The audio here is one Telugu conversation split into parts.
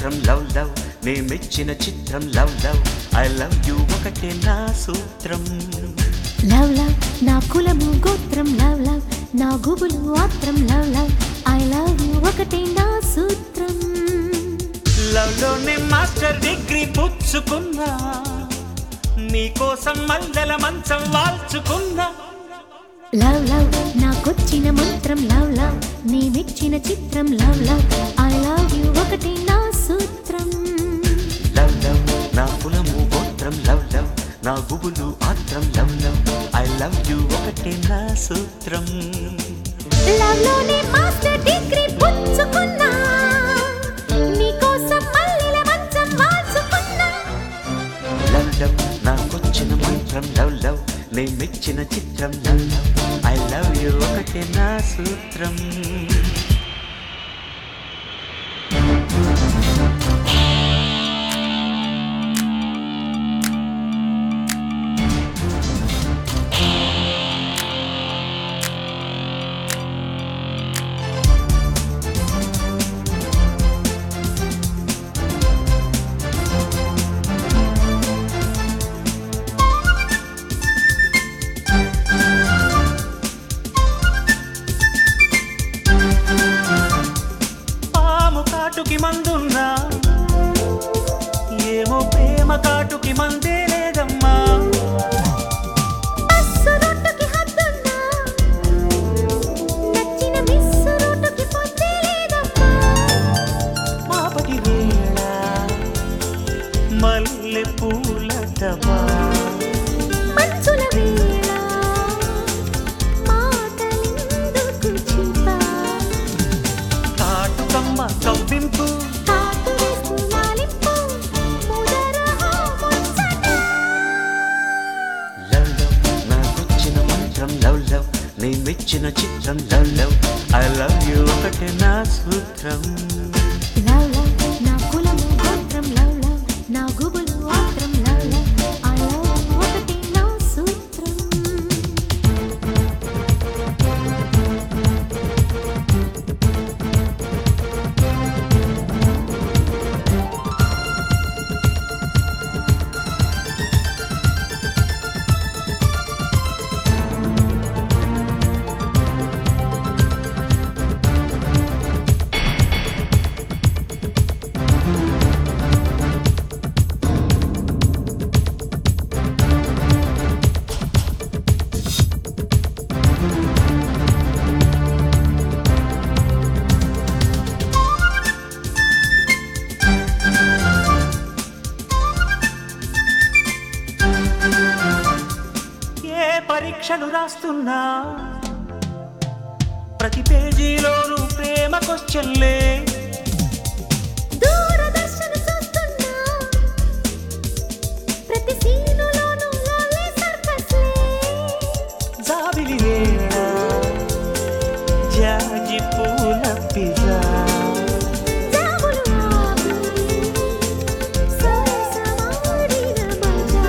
చిత్రం లవ్ లవ్ నే మెచ్చిన చిత్రం love love I love you ఒకటే నా సూత్రం లవ్ లవ్ నా కులము గోత్రం లవ్ లవ్ నా గుబులు ఆత్రం love love I love you ఒకటే నా సూత్రం లవ్ లోనే మాస్టర్ డిగ్రీ పుచ్చుకున్నా నీకోసం మల్లెల మంచం వాల్చుకున్నా లవ్ లవ్ నాకొచ్చిన మంత్రం లవ్ లవ్ నీ మెచ్చిన చిత్రం love love I love you ఒకటే నా సూత్రం లవ్ లవ్ నా కులము గోత్రం లవ్ లవ్ నా గుబులు ఆత్రం love love I love you ఒకటే నా సూత్రం లవ్ లోనే మాస్టర్ డిగ్రీ పుచ్చుకున్నా నీకోసం మల్లెల మంచం వాల్చుకున్నా లవ్ లవ్ నాకొచ్చిన మంత్రం లవ్ లవ్ నే మెచ్చిన చిత్రం love love I love you ఒకటే నా సూత్రం పాము కాటుకి మందున్నా ఏమో ప్రేమ కాటుకి మందే లేదమ్మా బస్సు రూటుకి హద్దున్నా నచ్చిన మిస్సు రూటుకి పొద్దే లేదమ్మా మాపటి వేళ మల్లె పూల డబ్బా మంచుల వేళ మాటలెందుకు చింతా కాటుకమ్మ కవ్వింపు కాటు వేస్తూ లాలింపు ముదరహో ముచ్చట లవ్ లవ్ నాకొచ్చిన మంత్రం లవ్ లవ్ నీ మెచ్చిన చిత్రం love love I love you ఒకటే నా సూత్రం లవ్ లవ్ నా కులము గోత్రం లవ్ లవ్ నా గుబులు ఆత్రం లవ్ లవ్ ఐ లవ్ ఒకటి నా సూత్రం ఏ పరీక్షలు రాస్తున్నా ప్రతి పేజీలోనూ ప్రేమ క్వశ్చన్లే దూరదర్శన చూస్తున్నా ప్రతి సీనులోనూ లవ్లీ సర్కస్లే జాబిలి వేళ జాజి పూల పిజా జాబులు ఆపి సరసమాడిన మజా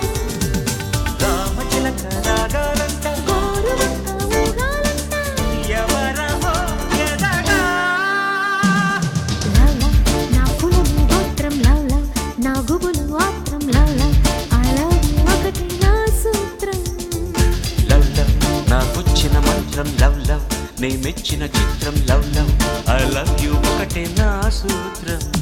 రామచిలక రాగాలంట గోరువంక ఊగాలంట ఎవరహో ఎదగా లవ్ లవ్ నా కులము గోత్రం లవ్ లవ్ నా గుబులు ఆత్రం love love I love you ఒకటి నా సూత్రం లవ్ లవ్ నాకొచ్చిన మంత్రం లవ్ లవ్ నే మెచ్చిన చిత్రం love love I love you ఒకటే నా సూత్రం